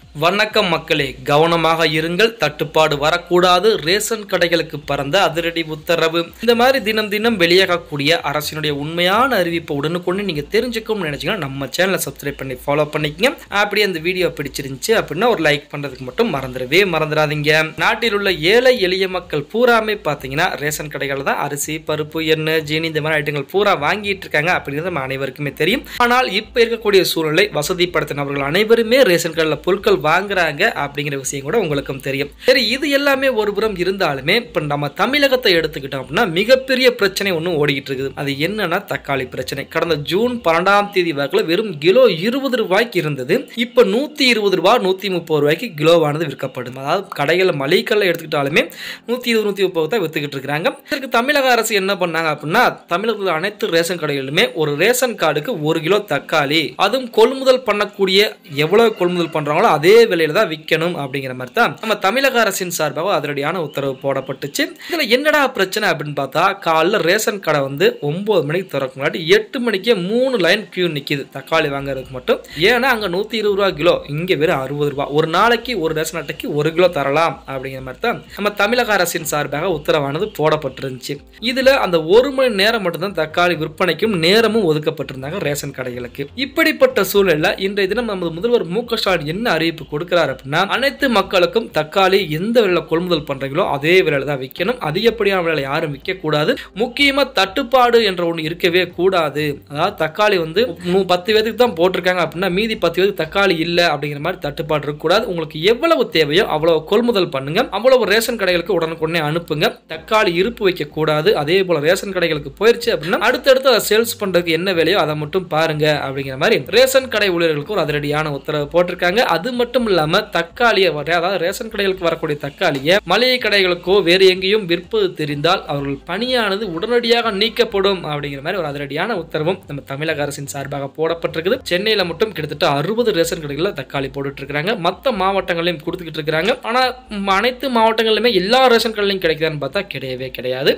வணக்கம் மக்களே கவனமாக இருங்கள் தட்டுப்பாடு வரக்கூடாது ரேஷன் கடைகளுக்கு பறந்த அதிரடி உத்தரவு இந்த மாதிரி தினம் தினம் வெளியாகக்கூடிய அரசினுடைய உண்மையான அறிவிப்பை உடனுக்குடனே நீங்க தெரிஞ்சுக்கணும்னு நினைச்சீங்கன்னா நம்ம சேனலை சப்ஸ்கிரைப் பண்ணி ஃபாலோ பண்ணிக்கங்க அப்படியே அந்த வீடியோ பிடிச்சிருந்துச்சு அப்படின்னா ஒரு லைக் பண்றதுக்கு மட்டும் மறந்துடவே மறந்துடாதீங்க நாட்டில் உள்ள ஏழை எளிய மக்கள் பூராமே பார்த்தீங்கன்னா ரேஷன் கடைகள் தான் அரிசி பருப்பு எண்ணெய் ஜீனி இந்த மாதிரி ஐட்டங்கள் பூரா வாங்கிட்டு இருக்காங்க அப்படிங்கிறது நம்ம அனைவருக்குமே தெரியும் ஆனால் இப்போ இருக்கக்கூடிய சூழ்நிலை வசதிப்படுத்தினவர்கள் அனைவருமே ரேஷன் கடையில் பொருட்கள் வாங்குறாங்க அப்படிங்கிற விஷயம் கூட உங்களுக்கும் தெரியும் சரி இது எல்லாமே ஒரு புறம் இருந்தாலுமே இப்போ நம்ம தமிழகத்தை எடுத்துக்கிட்டோம் அப்படின்னா மிகப்பெரிய பிரச்சனை ஒன்று ஓடிக்கிட்டு இருக்குது அது என்னன்னா தக்காளி பிரச்சனை கடந்த ஜூன் பன்னெண்டாம் தேதி வாக்கில் வெறும் கிலோ இருபது ரூபாய்க்கு இருந்தது இப்போ நூற்றி இருபது ரூபாய் நூற்றி முப்பது ரூபாய்க்கு கிலோவானது விற்கப்படும் அதாவது கடைகளில் மளிகைக்கல்ல எடுத்துக்கிட்டாலுமே நூற்றி இருபது நூற்றி முப்பது தான் வித்துக்கிட்டு இருக்கிறாங்க இதற்கு தமிழக அரசு என்ன பண்ணாங்க அப்படின்னா தமிழகத்தில் அனைத்து ரேஷன் கடைகளிலுமே ஒரு ரேஷன் கார்டுக்கு ஒரு கிலோ தக்காளி அதுவும் கொள்முதல் பண்ணக்கூடிய எவ்வளவு கொள்முதல் பண்றாங்களோ அதே விலையில தான் விற்கணும் அப்படிங்கிற மாதிரி தான் நம்ம தமிழக அரசின் சார்பாக அதிரடியான உத்தரவு போடப்பட்டுச்சு இதுல என்னடா பிரச்சனை அப்படின்னு பார்த்தா காலைல ரேஷன் கடை வந்து ஒன்பது மணிக்கு திறக்க முன்னாடி எட்டு மணிக்கே மூணு லைன் கியூ நிக்குது தக்காளி வாங்குறதுக்கு மட்டும் ஏன்னா அங்க நூத்தி இருபது ரூபா கிலோ இங்க வெறும் அறுபது ரூபாய் ஒரு நாளைக்கு ஒரு ரேஷன் அட்டைக்கு ஒரு கிலோ தரலாம் அப்படிங்கிற மாதிரி தான் நம்ம தமிழக அரசின் சார்பாக உத்தரவானது போடப்பட்டிருந்துச்சு இதுல அந்த ஒரு மணி நேரம் மட்டும்தான் தக்காளி விற்பனைக்கும் நேரமும் ஒதுக்கப்பட்டிருந்தாங்க ரேஷன் கடைகளுக்கு இப்படிப்பட்ட சூழல்ல இன்றைய தினம் நமது முதல்வர் மு க ஸ்டாலின் என்ன அறிவிப்பு கொடுக்கிறார் அப்படின்னா அனைத்து மக்களுக்கும் தக்காளி எந்த விலையில கொள்முதல் பண்றீங்களோ அதே விலையில தான் விற்கணும் அதிகப்படியான விலையில யாரும் விற்க கூடாது முக்கியமா தட்டுப்பாடு என்ற ஒன்று இருக்கவே கூடாது அதாவது தக்காளி வந்து நூ- பத்து பேருக்கு தான் போட்டிருக்காங்க அப்படின்னா மீதி பத்து பேருக்கு தக்காளி இல்லை அப்படிங்கிற மாதிரி தட்டுப்பாடு இருக்கக்கூடாது உங்களுக்கு எவ்வளவு தேவையோ அவ்வளவு கொள்முதல் பண்ணுங்க அவ்வளவு ரேஷன் கடைகளுக்கு உடனுக்குடனே அனுப்புங்க தக்காளி இருப்பு வைக்க கூடாது அதே போல ரேஷன் கடைகளுக்கு போயிருச்சு அப்படின்னா அடுத்தடுத்து அதை சேல்ஸ் பண்றதுக்கு என்ன வேலையோ அதை மட்டும் பாருங்க அப்படிங்கிற மாதிரி ரேஷன் கடை ஊழியர்களுக்கு ஒரு அதிரடியான உத்தரவு போட்டிருக்காங்க அது மட்டும் இல்லாம தக்காளியை வர அதாவது ரேஷன் கடைகளுக்கு வரக்கூடிய தக்காளியை மளிகை கடைகளுக்கோ வேறு எங்கேயும் விற்பது தெரிந்தால் அவர்கள் பணியானது உடனடியாக நீக்கப்படும் அப்படிங்கிற மாதிரி ஒரு அதிரடியான உத்தரவும் நம்ம தமிழக அரசின் சார்பாக போடப்பட்டிருக்குது சென்னையில மட்டும் கிட்டத்தட்ட அறுபது ரேஷன் கடைகளில் தக்காளி போட்டுட்டு இருக்காங்க மற்ற மாவட்டங்களையும் கொடுத்துக்கிட்டு இருக்காங்க ஆனா ம், அனைத்து மாவட்டங்களிலுமே எல்லா ரேஷன் கடையிலையும் கிடைக்குதான்னு பார்த்தா கிடையவே கிடையாது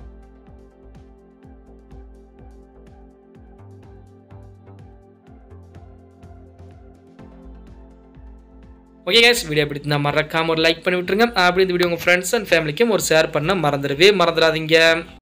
ஓகே கேஸ் வீடியோ பிடிச்சிருந்தா மறக்காம ஒரு லைக் பண்ணி விட்டுருங்க அப்படி இந்த வீடியோ உங்கள் ஃப்ரெண்ட்ஸ் அண்ட் ஃபேமிலிக்கும் ஒரு ஷேர் பண்ண மறந்துடவே மறந்துடாதீங்க